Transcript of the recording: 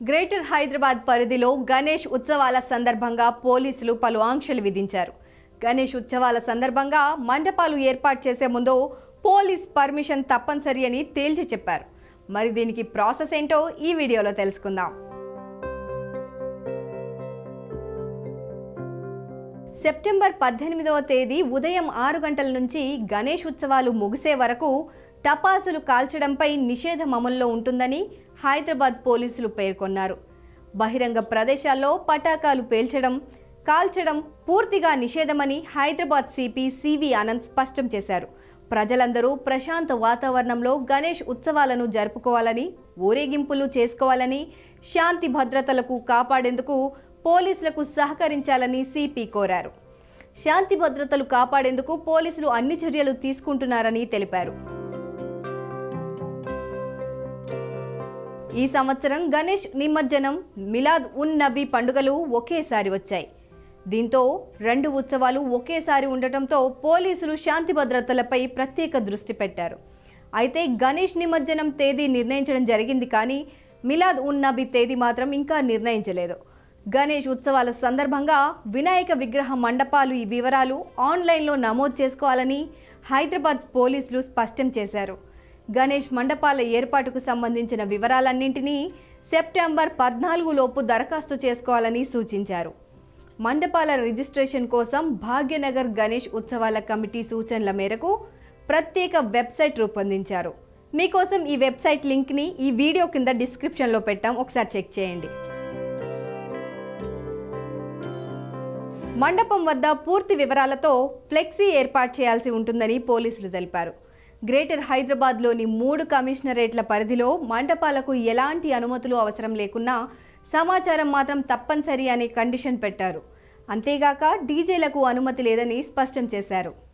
greater Hyderabad పరిధిలో గణేష్ ఉత్సవాల సందర్భంగా పోలీసులు పలు ఆంక్షలు విధించారు గణేష్ ఉత్సవాల సందర్భంగా మండపాలు ఏర్పాటు చేసే ముందు పోలీస్ పర్మిషన్ తప్పనిసరి అని తేల్చి చెప్పారు మరి దీనికి ప్రాసెస్ ఏంటో ఈ వీడియోలో తెలుసుకుందాం సెప్టెంబర్ పద్దెనిమిదవ తేదీ ఉదయం ఆరు గంటల నుంచి గణేష్ ఉత్సవాలు ముగిసే వరకు టపాసులు కాల్చడంపై నిషేధం అమల్లో ఉంటుందని హైదరాబాద్ పోలీసులు పేర్కొన్నారు బహిరంగ ప్రదేశాల్లో పటాకాలు పేల్చడం కాల్చడం పూర్తిగా నిషేధమని హైదరాబాద్ సిపి సివి ఆనంద్ స్పష్టం చేశారు ప్రజలందరూ ప్రశాంత వాతావరణంలో గణేష్ ఉత్సవాలను జరుపుకోవాలని ఊరేగింపులు చేసుకోవాలని శాంతి భద్రతలకు కాపాడేందుకు పోలీసులకు సహకరించాలని సిపి కోరారు శాంతి భద్రతలు కాపాడేందుకు పోలీసులు అన్ని చర్యలు తీసుకుంటున్నారని తెలిపారు ఈ సంవత్సరం గణేష్ నిమజ్జనం మిలాద్ ఉన్ నబీ పండుగలు ఒకేసారి వచ్చాయి దీంతో రెండు ఉత్సవాలు ఒకేసారి ఉండటంతో పోలీసులు శాంతి భద్రతలపై ప్రత్యేక దృష్టి పెట్టారు అయితే గణేష్ నిమజ్జనం తేదీ నిర్ణయించడం జరిగింది కానీ మిలాద్ ఉన్ నబీ తేదీ మాత్రం ఇంకా నిర్ణయించలేదు గణేష్ ఉత్సవాల సందర్భంగా వినాయక విగ్రహ మండపాలు ఈ వివరాలు ఆన్లైన్లో నమోదు చేసుకోవాలని హైదరాబాద్ పోలీసులు స్పష్టం చేశారు గణేష్ మండపాల ఏర్పాటుకు సంబంధించిన వివరాలన్నింటినీ సెప్టెంబర్ పద్నాలుగు లోపు దరఖాస్తు చేసుకోవాలని సూచించారు మండపాల రిజిస్ట్రేషన్ కోసం భాగ్యనగర్ గణేష్ ఉత్సవాల కమిటీ సూచనల మేరకు ప్రత్యేక వెబ్సైట్ రూపొందించారు మీకోసం ఈ వెబ్సైట్ లింక్ని ఈ వీడియో కింద డిస్క్రిప్షన్లో పెట్టాం ఒకసారి చెక్ చేయండి మండపం వద్ద పూర్తి వివరాలతో ఫ్లెక్సీ ఏర్పాటు చేయాల్సి ఉంటుందని పోలీసులు తెలిపారు గ్రేటర్ హైదరాబాద్లోని మూడు కమిషనరేట్ల పరిధిలో మండపాలకు ఎలాంటి అనుమతులు అవసరం లేకున్నా సమాచారం మాత్రం తప్పనిసరి అనే కండిషన్ పెట్టారు అంతేగాక డీజేలకు అనుమతి లేదని స్పష్టం చేశారు